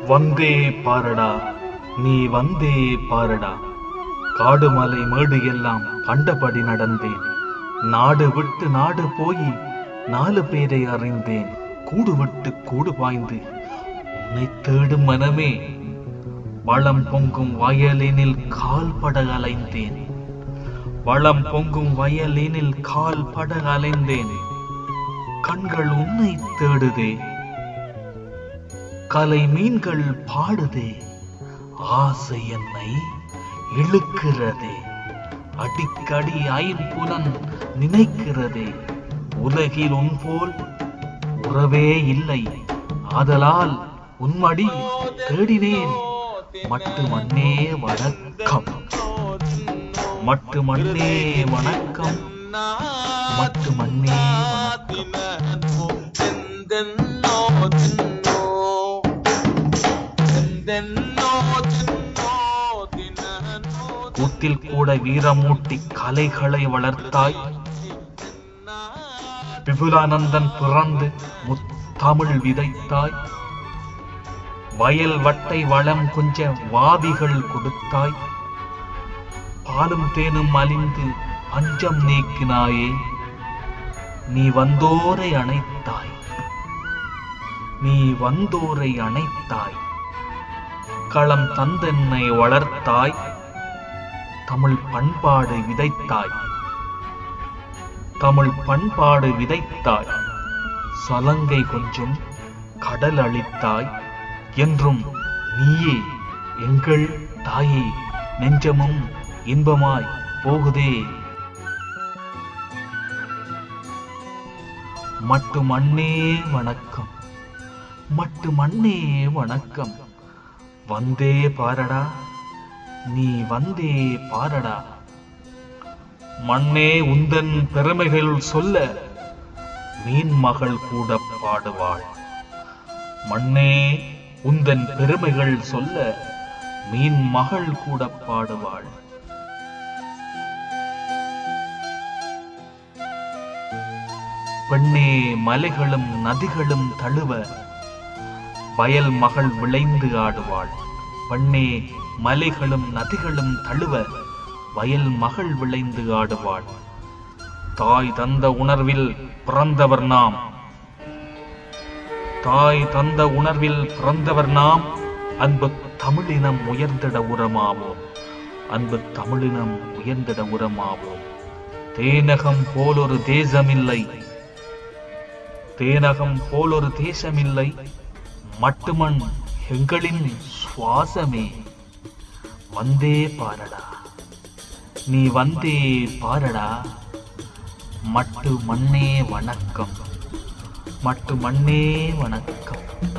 வந்தே பாரடா நீ வந்தே பாரடா காடு மலை மேடு எல்லாம் கண்டபடி நடந்தேன் நாடு விட்டு நாடு போய் நாலு பேரை அறிந்தேன் கூடு விட்டு கூடு பாய்ந்து உன்னை தேடும் மனமே வளம் பொங்கும் வயலினில் கால் பட அலைந்தேன் வளம் பொங்கும் வயலினில் கால் பட அலைந்தேன் கண்கள் உன்னை தேடுதே கலை மீன்கள் பாடுதே ஆசை என்னை இழுக்கிறதே அடிக்கடி ஐம்புலன் நினைக்கிறதே உலகில் உன் போல் உறவே இல்லை ஆதலால் உன்மடி தேடினேன் மட்டு மண்ணே வணக்கம் மட்டு மண்ணே வணக்கம் மட்டு மண்ணே வணக்கம் கூத்தில் கூட வீரமூட்டி கலைகளை வளர்த்தாய் விபுலானந்தன் பிறந்து முத்தமிழ் விதைத்தாய் வயல் வட்டை வளம் கொஞ்ச வாதிகள் கொடுத்தாய் பாலும் தேனும் அழிந்து பஞ்சம் நீக்கினாயே நீ வந்தோரை அணைத்தாய் நீ வந்தோரை அணைத்தாய் களம் தந்தென்னை வளர்த்தாய் தமிழ் பண்பாடு விதைத்தாய் தமிழ் பண்பாடு விதைத்தாய் சலங்கை கொஞ்சம் கடல் அளித்தாய் என்றும் நீயே எங்கள் தாயே நெஞ்சமும் இன்பமாய் போகுதே மட்டு மண்ணே வணக்கம் மட்டு மண்ணே வணக்கம் வந்தே பாரடா நீ வந்தே பாரடா மண்ணே உந்தன் பெருமைகள் சொல்ல மீன் மகள் கூட பாடுவாள் மண்ணே உந்தன் பெருமைகள் சொல்ல மீன் மகள் கூட பாடுவாள் பெண்ணே மலைகளும் நதிகளும் தழுவ வயல் மகள் விளைந்து ஆடுவாள் பெண்ணே மலைகளும் நதிகளும் தழுவ வயல் மகள் விளைந்து ஆடுவாள் தாய் தந்த உணர்வில் பிறந்தவர் நாம் தாய் தந்த உணர்வில் பிறந்தவர் நாம் அன்பு தமிழினம் உயர்ந்திட உரமாவோம் அன்பு தமிழினம் உயர்ந்திட உரமாவோம் தேனகம் போலொரு தேசமில்லை தேனகம் போலொரு தேசமில்லை மட்டுமண் எங்களின் சுவாசமே வந்தே பாரடா நீ வந்தே பாரடா மட்டு மண்ணே வணக்கம் மட்டு மண்ணே வணக்கம்